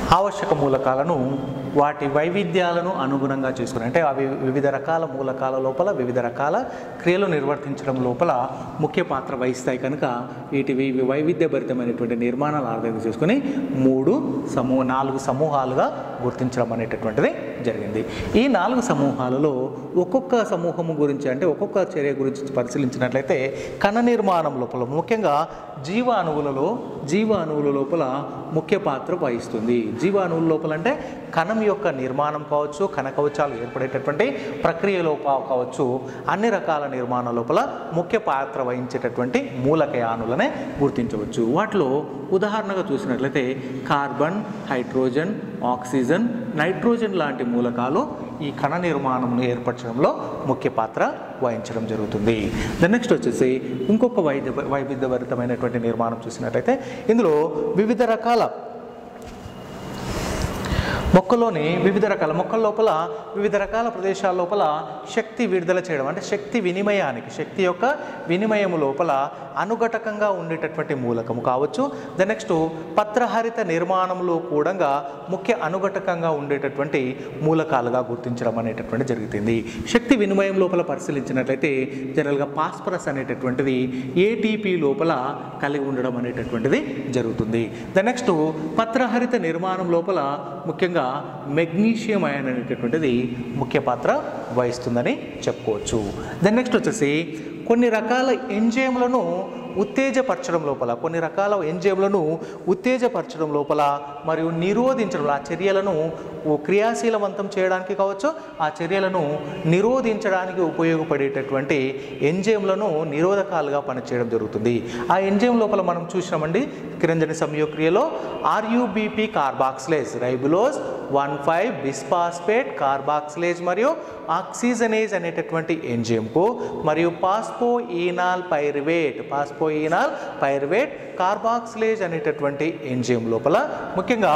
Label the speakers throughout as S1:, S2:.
S1: ఆవశ్యక మూలకాలను వాటి వైవిధ్యాలను అనుగుణంగా చేసుకుని అంటే అవి వివిధ రకాల మూలకాల లోపల వివిధ రకాల క్రియలు నిర్వర్తించడం లోపల ముఖ్య పాత్ర వహిస్తాయి కనుక వీటివి ఇవి వైవిధ్యభరితమైనటువంటి నిర్మాణాలు ఆధారంగా చేసుకుని మూడు సమూహ నాలుగు సమూహాలుగా గుర్తించడం అనేటటువంటిది జరిగింది ఈ నాలుగు సమూహాలలో ఒక్కొక్క సమూహము గురించి అంటే ఒక్కొక్క చర్య గురించి పరిశీలించినట్లయితే కణ నిర్మాణం లోపల ముఖ్యంగా జీవ అణువులలో జీవ అణువుల లోపల ముఖ్య పాత్ర వహిస్తుంది జీవ అణువుల లోపల అంటే కణం యొక్క నిర్మాణం కావచ్చు కణ కవచాలు ఏర్పడేటటువంటి ప్రక్రియ లోపల కావచ్చు అన్ని రకాల నిర్మాణం లోపల ముఖ్య పాత్ర వహించేటటువంటి మూలకయానులనే గుర్తించవచ్చు వాటిలో ఉదాహరణగా చూసినట్లయితే కార్బన్ హైడ్రోజన్ ఆక్సిజన్ నైట్రోజన్ లాంటి మూలకాలు ఈ కణ నిర్మాణంను ఏర్పరచడంలో ముఖ్య పాత్ర వహించడం జరుగుతుంది ద నెక్స్ట్ వచ్చేసి ఇంకొక వైద్య వైవిధ్యభరితమైనటువంటి నిర్మాణం చూసినట్లయితే ఇందులో వివిధ రకాల మొక్కలోని వివిధ రకాల మొక్కల లోపల వివిధ రకాల ప్రదేశాల లోపల శక్తి విడుదల చేయడం అంటే శక్తి వినిమయానికి శక్తి యొక్క వినిమయము లోపల అనుఘటకంగా ఉండేటటువంటి మూలకము కావచ్చు ద నెక్స్ట్ పత్రహరిత నిర్మాణంలో కూడా ముఖ్య అనుఘటకంగా ఉండేటటువంటి మూలకాలుగా గుర్తించడం అనేటటువంటి జరుగుతుంది శక్తి వినిమయం లోపల పరిశీలించినట్లయితే జనరల్గా పాస్పరస్ అనేటటువంటిది ఏటీపీ లోపల కలిగి ఉండడం అనేటటువంటిది జరుగుతుంది ద నెక్స్ట్ పత్రహరిత నిర్మాణం లోపల ముఖ్యంగా మెగ్నీషియం అయన్ అనేటటువంటిది ముఖ్య పాత్ర వహిస్తుందని చెప్పుకోవచ్చు దెన్ నెక్స్ట్ వచ్చేసి కొన్ని రకాల ఎంజైమ్లను ఉత్తేజపరచడం లోపల కొన్ని రకాల ఎంజైమ్లను ఉత్తేజపరచడం లోపల మరియు నిరోధించడం ఆ చర్యలను క్రియాశీలవంతం చేయడానికి కావచ్చు ఆ చర్యలను నిరోధించడానికి ఉపయోగపడేటటువంటి ఎంజైమ్లను నిరోధకాలుగా పనిచేయడం జరుగుతుంది ఆ ఎంజైమ్ లోపల మనం చూసినామండి కిరంజని సంయోక్రియలో RuBP carboxylase ribulose one five bisphosphate carboxylase మరియు ఆక్సిజనేజ్ అనేటటువంటి ఎంజైమ్కు మరియు phosphoenolpyruvate phosphoenolpyruvate carboxylase అనేటటువంటి ఎంజైమ్ లోపల ముఖ్యంగా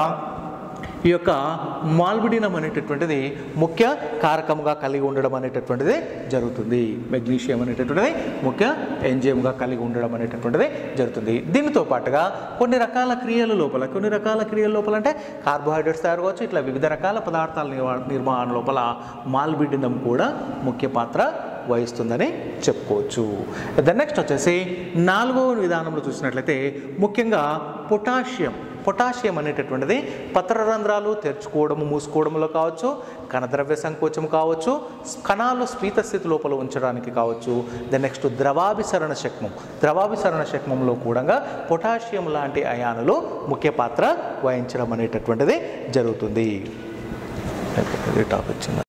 S1: ఈ యొక్క మాల్బిడినం అనేటటువంటిది ముఖ్య కారకంగా కలిగి ఉండడం అనేటటువంటిది జరుగుతుంది మెగ్నీషియం అనేటటువంటిది ముఖ్య ఎంజైమ్గా కలిగి ఉండడం అనేటటువంటిది జరుగుతుంది దీనితో పాటుగా కొన్ని రకాల క్రియల లోపల కొన్ని రకాల క్రియల లోపల అంటే కార్బోహైడ్రేట్స్ తయారు కావచ్చు ఇట్లా వివిధ రకాల పదార్థాల నిర్వా- నిర్మాణం లోపల మాల్బిడినం కూడా ముఖ్య పాత్ర వహిస్తుందని చెప్పుకోవచ్చు ద నెక్స్ట్ వచ్చేసి నాలుగవ విధానంలో చూసినట్లయితే ముఖ్యంగా పొటాషియం పొటాషియం అనేటటువంటిది పత్రరంధ్రాలు తెరుచుకోవడము మూసుకోవడంలో కావచ్చు కణద్రవ్య సంకోచం కావచ్చు కణాలు స్ఫీత స్థితి లోపల ఉంచడానికి కావచ్చు ద నెక్స్ట్ ద్రవాభిసరణ శక్మం ద్రవాభిసరణ శక్మంలో కూడా పొటాషియం లాంటి అయానులు ముఖ్య పాత్ర వహించడం అనేటటువంటిది జరుగుతుంది టాపిక్ చిన్న